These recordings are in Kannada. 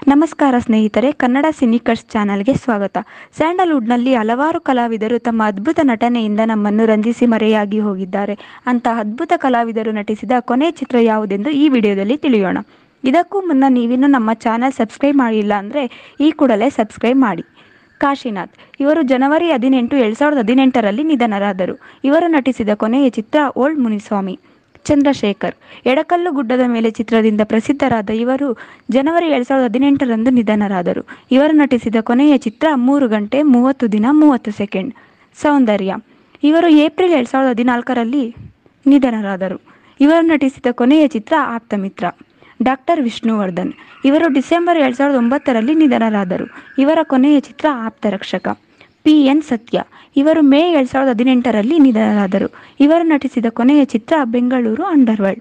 ನಮಸ್ಕಾರ ಸ್ನೇಹಿತರೆ ಕನ್ನಡ ಸಿನಿಕರ್ಸ್ ಚಾನಲ್ಗೆ ಸ್ವಾಗತ ಸ್ಯಾಂಡಲ್ವುಡ್ನಲ್ಲಿ ಹಲವಾರು ಕಲಾವಿದರು ತಮ್ಮ ಅದ್ಭುತ ನಟನೆಯಿಂದ ನಮ್ಮನ್ನು ರಂಜಿಸಿ ಮರೆಯಾಗಿ ಹೋಗಿದ್ದಾರೆ ಅಂತ ಅದ್ಭುತ ಕಲಾವಿದರು ನಟಿಸಿದ ಕೊನೆ ಚಿತ್ರ ಯಾವುದೆಂದು ಈ ವಿಡಿಯೋದಲ್ಲಿ ತಿಳಿಯೋಣ ಇದಕ್ಕೂ ಮುನ್ನ ನೀವಿನ್ನೂ ನಮ್ಮ ಚಾನಲ್ ಸಬ್ಸ್ಕ್ರೈಬ್ ಮಾಡಿಲ್ಲ ಅಂದರೆ ಈ ಕೂಡಲೇ ಸಬ್ಸ್ಕ್ರೈಬ್ ಮಾಡಿ ಕಾಶಿನಾಥ್ ಇವರು ಜನವರಿ ಹದಿನೆಂಟು ಎರಡು ಸಾವಿರದ ಹದಿನೆಂಟರಲ್ಲಿ ನಿಧನರಾದರು ಇವರು ನಟಿಸಿದ ಕೊನೆಯ ಚಿತ್ರ ಓಲ್ಡ್ ಮುನಿಸ್ವಾಮಿ ಚಂದ್ರಶೇಖರ್ ಎಡಕಲ್ಲು ಗುಡ್ಡದ ಮೇಲೆ ಚಿತ್ರದಿಂದ ಪ್ರಸಿದ್ಧರಾದ ಇವರು ಜನವರಿ ಎರಡು ಸಾವಿರದ ಹದಿನೆಂಟರಂದು ನಿಧನರಾದರು ಇವರು ನಟಿಸಿದ ಕೊನೆಯ ಚಿತ್ರ ಮೂರು ಗಂಟೆ ಮೂವತ್ತು ದಿನ ಮೂವತ್ತು ಸೆಕೆಂಡ್ ಸೌಂದರ್ಯ ಇವರು ಏಪ್ರಿಲ್ ಎರಡು ಸಾವಿರದ ಹದಿನಾಲ್ಕರಲ್ಲಿ ನಿಧನರಾದರು ಇವರು ನಟಿಸಿದ ಕೊನೆಯ ಚಿತ್ರ ಆಪ್ತಮಿತ್ರ ಡಾಕ್ಟರ್ ವಿಷ್ಣುವರ್ಧನ್ ಇವರು ಡಿಸೆಂಬರ್ ಎರಡು ಸಾವಿರದ ಒಂಬತ್ತರಲ್ಲಿ ನಿಧನರಾದರು ಇವರ ಕೊನೆಯ ಚಿತ್ರ ಆಪ್ತರಕ್ಷಕ ಪಿ ಎನ್ ಸತ್ಯ ಇವರು ಮೇ ಎರಡು ಸಾವಿರದ ಹದಿನೆಂಟರಲ್ಲಿ ನಿಧನರಾದರು ಇವರು ನಟಿಸಿದ ಕೊನೆಯ ಚಿತ್ರ ಬೆಂಗಳೂರು ಅಂಡರ್ವರ್ಲ್ಡ್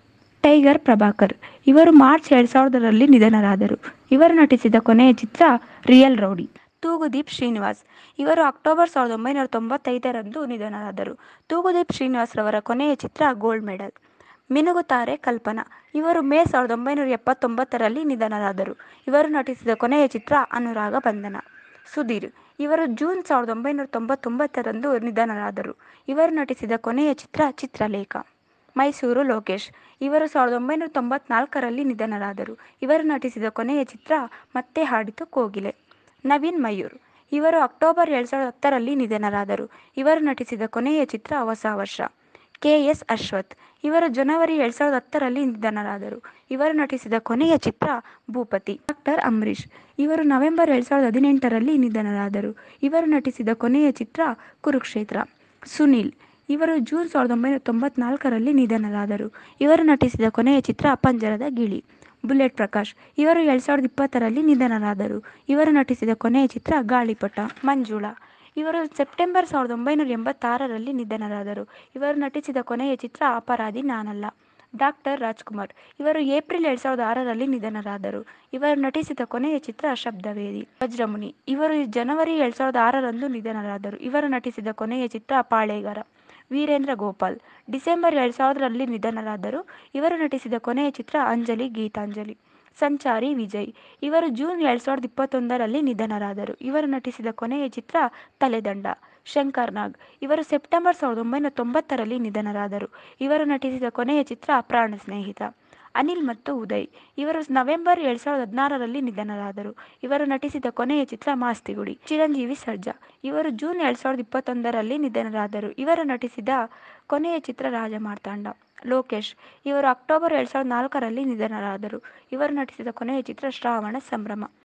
ಟೈಗರ್ ಪ್ರಭಾಕರ್ ಇವರು ಮಾರ್ಚ್ ಎರಡು ಸಾವಿರದಲ್ಲಿ ನಿಧನರಾದರು ಇವರು ನಟಿಸಿದ ಕೊನೆಯ ಚಿತ್ರ ರಿಯಲ್ ರೌಡಿ ತೂಗುದೀಪ್ ಶ್ರೀನಿವಾಸ್ ಇವರು ಅಕ್ಟೋಬರ್ ಸಾವಿರದ ಒಂಬೈನೂರ ತೊಂಬತ್ತೈದರಂದು ನಿಧನರಾದರು ತೂಗುದೀಪ್ ಶ್ರೀನಿವಾಸ್ ರವರ ಕೊನೆಯ ಚಿತ್ರ ಗೋಲ್ಡ್ ಮೆಡಲ್ ಮಿನುಗುತ್ತಾರೆ ಕಲ್ಪನಾ ಇವರು ಮೇ ಸಾವಿರದ ಒಂಬೈನೂರ ಎಪ್ಪತ್ತೊಂಬತ್ತರಲ್ಲಿ ನಿಧನರಾದರು ಇವರು ನಟಿಸಿದ ಕೊನೆಯ ಚಿತ್ರ ಅನುರಾಗ ಬಂಧನ ಸುಧೀರ್ ಇವರು ಜೂನ್ ಸಾವಿರದ ಒಂಬೈನೂರ ತೊಂಬತ್ತೊಂಬತ್ತರಂದು ನಿಧನರಾದರು ಇವರು ನಟಿಸಿದ ಕೊನೆಯ ಚಿತ್ರ ಚಿತ್ರಲೇಖ ಮೈಸೂರು ಲೋಕೇಶ್ ಇವರು ಸಾವಿರದ ಒಂಬೈನೂರ ತೊಂಬತ್ನಾಲ್ಕರಲ್ಲಿ ನಿಧನರಾದರು ಇವರು ನಟಿಸಿದ ಕೊನೆಯ ಚಿತ್ರ ಮತ್ತೆ ಹಾಡಿತು ಕೋಗಿಲೆ ನವೀನ್ ಮಯೂರ್ ಇವರು ಅಕ್ಟೋಬರ್ ಎರಡು ಸಾವಿರದ ಹತ್ತರಲ್ಲಿ ನಿಧನರಾದರು ಇವರು ನಟಿಸಿದ ಕೊನೆಯ ಚಿತ್ರ ಹೊಸ ವರ್ಷ ಕೆ ಎಸ್ ಅಶ್ವಥ್ ಇವರು ಜನವರಿ ಎರಡು ಸಾವಿರದ ಹತ್ತರಲ್ಲಿ ನಿಧನರಾದರು ಇವರು ನಟಿಸಿದ ಕೊನೆಯ ಚಿತ್ರ ಭೂಪತಿ ಡಾಕ್ಟರ್ ಅಂಬರೀಷ್ ಇವರು ನವೆಂಬರ್ ಎರಡು ಸಾವಿರದ ಹದಿನೆಂಟರಲ್ಲಿ ನಿಧನರಾದರು ಇವರು ನಟಿಸಿದ ಕೊನೆಯ ಚಿತ್ರ ಕುರುಕ್ಷೇತ್ರ ಸುನೀಲ್ ಇವರು ಜೂನ್ ಸಾವಿರದ ಒಂಬೈನೂರ ತೊಂಬತ್ನಾಲ್ಕರಲ್ಲಿ ನಿಧನರಾದರು ಇವರು ನಟಿಸಿದ ಕೊನೆಯ ಚಿತ್ರ ಪಂಜರದ ಗಿಳಿ ಬುಲೆಟ್ ಪ್ರಕಾಶ್ ಇವರು ಎರಡು ಸಾವಿರದ ಇಪ್ಪತ್ತರಲ್ಲಿ ನಿಧನರಾದರು ಇವರು ನಟಿಸಿದ ಕೊನೆಯ ಚಿತ್ರ ಗಾಳಿಪಟ ಮಂಜುಳಾ ಇವರು ಸೆಪ್ಟೆಂಬರ್ ಸಾವಿರದ ಒಂಬೈನೂರ ಎಂಬತ್ತಾರರಲ್ಲಿ ನಿಧನರಾದರು ಇವರು ನಟಿಸಿದ ಕೊನೆಯ ಚಿತ್ರ ಅಪರಾಧಿ ನಾನಲ್ಲ ಡಾಕ್ಟರ್ ರಾಜ್ಕುಮಾರ್ ಇವರು ಏಪ್ರಿಲ್ ಎರಡು ಸಾವಿರದ ಆರರಲ್ಲಿ ನಿಧನರಾದರು ಇವರು ನಟಿಸಿದ ಕೊನೆಯ ಚಿತ್ರ ಶಬ್ದವೇದಿ ವಜ್ರಮುನಿ ಇವರು ಜನವರಿ ಎರಡು ಸಾವಿರದ ಆರರಂದು ನಿಧನರಾದರು ಇವರು ನಟಿಸಿದ ಕೊನೆಯ ಚಿತ್ರ ಪಾಳೇಗಾರ ವೀರೇಂದ್ರ ಗೋಪಾಲ್ ಡಿಸೆಂಬರ್ ಎರಡು ಸಾವಿರದಲ್ಲಿ ನಿಧನರಾದರು ಇವರು ನಟಿಸಿದ ಕೊನೆಯ ಚಿತ್ರ ಅಂಜಲಿ ಗೀತಾಂಜಲಿ ಸಂಚಾರಿ ವಿಜಯ್ ಇವರು ಜೂನ್ ಎರಡು ಸಾವಿರದ ಇಪ್ಪತ್ತೊಂದರಲ್ಲಿ ನಿಧನರಾದರು ಇವರು ನಟಿಸಿದ ಕೊನೆಯ ಚಿತ್ರ ತಲೆದಂಡ ಶಂಕರ್ ನಾಗ್ ಇವರು ಸೆಪ್ಟೆಂಬರ್ ಸಾವಿರದ ಒಂಬೈನೂರ ತೊಂಬತ್ತರಲ್ಲಿ ನಿಧನರಾದರು ಇವರು ನಟಿಸಿದ ಕೊನೆಯ ಚಿತ್ರ ಪ್ರಾಣ ಸ್ನೇಹಿತ ಅನಿಲ್ ಮತ್ತು ಉದಯ್ ಇವರು ನವೆಂಬರ್ ಎರಡು ಸಾವಿರದ ಹದಿನಾರರಲ್ಲಿ ನಿಧನರಾದರು ಇವರು ನಟಿಸಿದ ಕೊನೆಯ ಚಿತ್ರ ಮಾಸ್ತಿಗುಡಿ ಚಿರಂಜೀವಿ ಸರ್ಜಾ ಇವರು ಜೂನ್ ಎರಡು ಸಾವಿರದ ಇಪ್ಪತ್ತೊಂದರಲ್ಲಿ ನಿಧನರಾದರು ಇವರು ನಟಿಸಿದ ಕೊನೆಯ ಚಿತ್ರ ರಾಜಮಾರ್ತಾಂಡ ಲೋಕೇಶ್ ಇವರು ಅಕ್ಟೋಬರ್ ಎರಡು ಸಾವಿರದ ನಾಲ್ಕರಲ್ಲಿ ನಿಧನರಾದರು ಇವರು ನಟಿಸಿದ ಕೊನೆಯ ಚಿತ್ರ ಶ್ರಾವಣ ಸಂಭ್ರಮ